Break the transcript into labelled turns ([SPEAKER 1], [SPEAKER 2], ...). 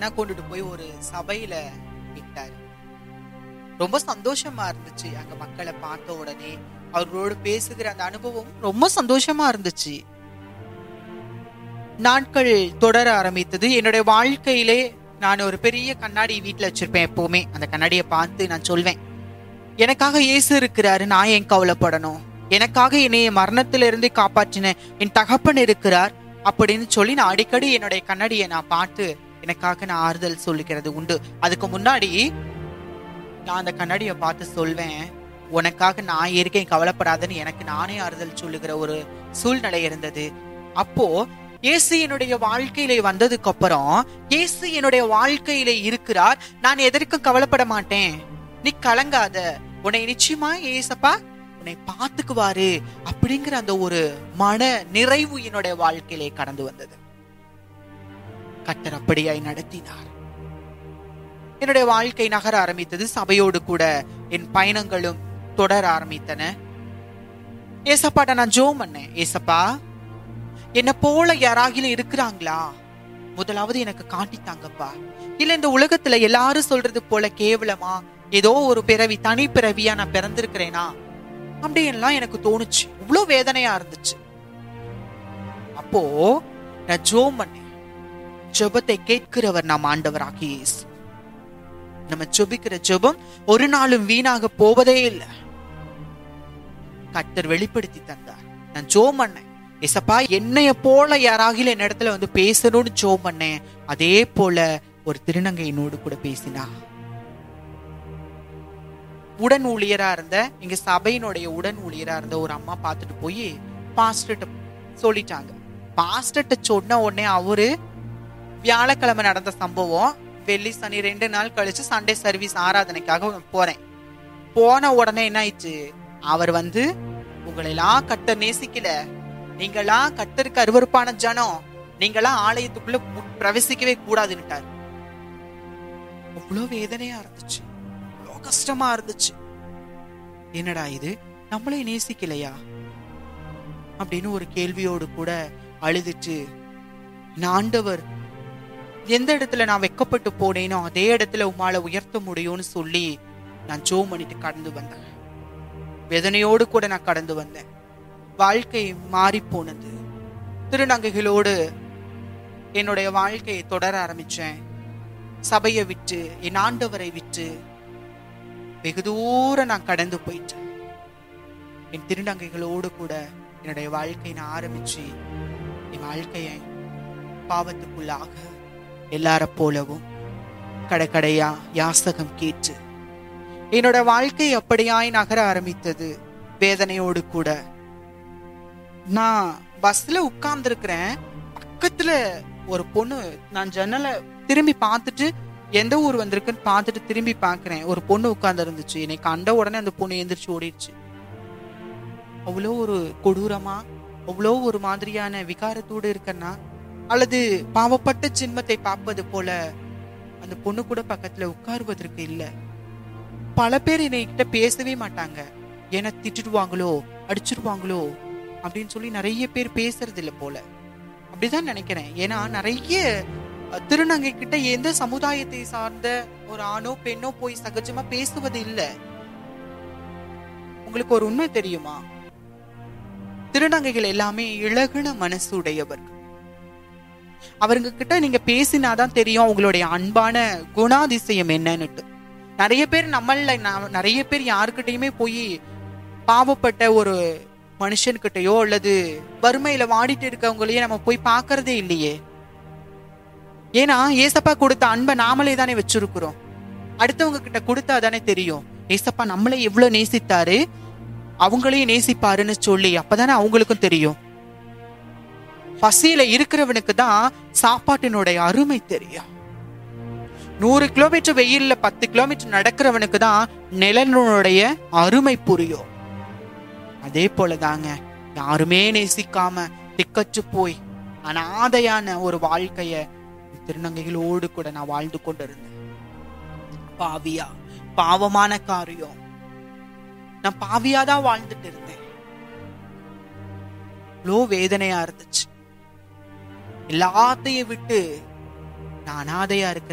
[SPEAKER 1] அண்ணா கொண்டுட்டு போய் ஒரு சபையில விட்டாரு ரொம்ப சந்தோஷமா இருந்துச்சு அங்க மக்களை பார்த்த உடனே அவர்களோடு பேசுகிற அந்த அனுபவம் ரொம்ப சந்தோஷமா இருந்துச்சு நாட்கள் தொடர ஆரம்பித்தது என்னுடைய வாழ்க்கையிலே நான் ஒரு பெரிய கண்ணாடி வீட்டுல வச்சிருப்பேன் எப்பவுமே அந்த கண்ணாடியை பார்த்து நான் சொல்வேன் எனக்காக இயேசு இருக்கிறாரு நான் ஏன் கவலைப்படணும் எனக்காக என்னைய மரணத்திலிருந்து காப்பாற்றின என் தகப்பன் இருக்கிறார் அப்படின்னு சொல்லி நான் அடிக்கடி என்னுடைய கண்ணாடியை நான் பார்த்து எனக்காக நான் ஆறுதல் சொல்லிக்கிறது உண்டு அதுக்கு முன்னாடி நான் அந்த கண்ணாடியை பார்த்து சொல்வேன் உனக்காக நான் இருக்கேன் கவலைப்படாதன்னு எனக்கு நானே ஆறுதல் சொல்லுகிற ஒரு சூழ்நிலை இருந்தது அப்போ இயேசு என்னுடைய வாழ்க்கையிலே வந்ததுக்கு அப்புறம் இயேசு என்னுடைய வாழ்க்கையிலே இருக்கிறார் நான் எதற்கும் கவலைப்பட மாட்டேன் நீ கலங்காத உன்னை நிச்சயமா ஏசப்பா உன்னை பாத்துக்குவாரு அப்படிங்கிற அந்த ஒரு மன நிறைவு என்னுடைய வாழ்க்கையிலே கடந்து வந்தது கட்டர் அப்படியாய் நடத்தினார் என்னுடைய வாழ்க்கை நகர ஆரம்பித்தது சபையோடு கூட என் பயணங்களும் தொடர ஆரம்பித்தன ஏசப்பாட்ட நான் ஜோம் பண்ணேன் ஏசப்பா என்ன போல யாராகிலும் இருக்கிறாங்களா முதலாவது எனக்கு காட்டித்தாங்கப்பா இல்ல இந்த உலகத்துல எல்லாரும் சொல்றது போல கேவலமா ஏதோ ஒரு பிறவி தனி பிறவியா நான் பிறந்திருக்கிறேனா அப்படின்லாம் எனக்கு தோணுச்சு இவ்வளவு வேதனையா இருந்துச்சு அப்போ நான் ஜோம் பண்ணேன் ஜெபத்தை கேட்கிறவர் நாம் ஆண்டவராகி இயேசு நம்ம ஜெபிக்கிற ஜெபம் ஒரு நாளும் வீணாக போவதே இல்லை கர்த்தர் வெளிப்படுத்தி தந்தார் நான் ஜோம் பண்ணேன் எசப்பா என்னைய போல யாராகிலும் என் இடத்துல வந்து பேசணும்னு ஜோம் பண்ணேன் அதே போல ஒரு திருநங்கை என்னோடு கூட பேசினா உடன் ஊழியரா இருந்த இங்க சபையினுடைய உடன் ஊழியரா இருந்த ஒரு அம்மா பார்த்துட்டு போய் பாஸ்டர்ட்ட சொல்லிட்டாங்க பாஸ்டர்ட்ட சொன்ன உடனே அவரு வியாழக்கிழமை நடந்த சம்பவம் வெள்ளி சனி ரெண்டு நாள் கழிச்சு சண்டே சர்வீஸ் ஆராதனைக்காக போறேன் போன உடனே என்ன ஆயிடுச்சு அவர் வந்து உங்களெல்லாம் கட்ட நேசிக்கல நீங்களா கத்தருக்கு அருவருப்பான ஜனம் நீங்களா ஆலயத்துக்குள்ள மு- பிரவேசிக்கவே கூடாதுன்னுட்டாரு அவ்வளோ வேதனையா இருந்துச்சு அவ்வளோ கஷ்டமா இருந்துச்சு என்னடா இது நம்மளே நேசிக்கலையா அப்படின்னு ஒரு கேள்வியோடு கூட அழுதுட்டு "நான் ஆண்டவர் எந்த இடத்துல நான் வெக்கப்பட்டு போனேனோ அதே இடத்துல உமால உயர்த்த முடியும்னு சொல்லி நான் ஜோ பண்ணிட்டு கடந்து வந்தேன் வேதனையோடு கூட நான் கடந்து வந்தேன் வாழ்க்கை மாறி போனது திருநங்கைகளோடு என்னுடைய வாழ்க்கையை தொடர ஆரம்பிச்சேன் சபையை விட்டு என் ஆண்டவரை விட்டு வெகு தூரம் நான் கடந்து போயிட்டேன் என் திருநங்கைகளோடு கூட என்னுடைய வாழ்க்கையை நான் ஆரம்பிச்சு என் வாழ்க்கையை பாவத்துக்குள்ளாக எல்லார போலவும் கடைக்கடையா யாசகம் கேட்டு என்னோட வாழ்க்கை அப்படியாய் நகர ஆரம்பித்தது வேதனையோடு கூட நான் பஸ்ல உட்கார்ந்து இருக்கிறேன் பக்கத்துல ஒரு பொண்ணு நான் ஜன்னலை திரும்பி பார்த்துட்டு எந்த ஊர் வந்திருக்குன்னு பார்த்துட்டு திரும்பி பார்க்கிறேன் ஒரு பொண்ணு உட்கார்ந்து இருந்துச்சு என்னை கண்ட உடனே அந்த பொண்ணு எந்திரிச்சு ஓடிடுச்சு அவ்வளோ ஒரு கொடூரமா அவ்வளோ ஒரு மாதிரியான விகாரத்தோடு இருக்கன்னா அல்லது பாவப்பட்ட சின்மத்தை பார்ப்பது போல அந்த பொண்ணு கூட பக்கத்துல உட்காருவதற்கு இல்ல பல பேர் என்னை கிட்ட பேசவே மாட்டாங்க ஏன்னா திட்டுடுவாங்களோ அடிச்சிருவாங்களோ அப்படின்னு சொல்லி நிறைய பேர் பேசுறது இல்ல போல அப்படிதான் நினைக்கிறேன் ஏன்னா நிறைய அஹ், திருநங்கை கிட்ட எந்த சமுதாயத்தை சார்ந்த ஒரு ஆணோ பெண்ணோ போய் சகஜமா பேசுவது இல்ல உங்களுக்கு ஒரு உண்மை தெரியுமா திருநங்கைகள் எல்லாமே இழகுன மனசு உடையவர்கள் அவருங்க கிட்ட நீங்க பேசினாதான் தெரியும் உங்களுடைய அன்பான குணாதிசயம் என்னன்னுட்டு நிறைய பேர் நம்மள நா- நிறைய பேர் யாருக்கிட்டயுமே போய் பாவப்பட்ட ஒரு மனுஷன்கிட்டயோ அல்லது வறுமையில வாடிட்டு இருக்கவங்களையே நம்ம போய் பார்க்கறதே இல்லையே ஏன்னா ஏசப்பா கொடுத்த அன்பை நாமளே தானே வச்சிருக்கிறோம் அடுத்தவங்க கிட்ட கொடுத்தா தானே தெரியும் ஏசப்பா நம்மளை எவ்வளவு நேசித்தாரு அவங்களையும் நேசிப்பாருன்னு சொல்லி அப்பதானே அவங்களுக்கும் தெரியும் பசியில இருக்கிறவனுக்கு தான் சாப்பாட்டினுடைய அருமை தெரியும் நூறு கிலோமீட்டர் வெயில்ல பத்து கிலோமீட்டர் நடக்கிறவனுக்கு தான் நிலனுடைய அருமை புரியும் அதே போலதாங்க யாருமே நேசிக்காம திக்கச்சு போய் அனாதையான ஒரு வாழ்க்கைய திருநங்கைகளோடு கூட நான் வாழ்ந்து கொண்டிருந்தேன் பாவியா பாவமான காரியம் நான் பாவியா தான் வாழ்ந்துட்டு இருந்தேன் இவ்வளோ வேதனையா இருந்துச்சு எல்லாத்தையும் விட்டு நான் அனாதையா இருக்கிற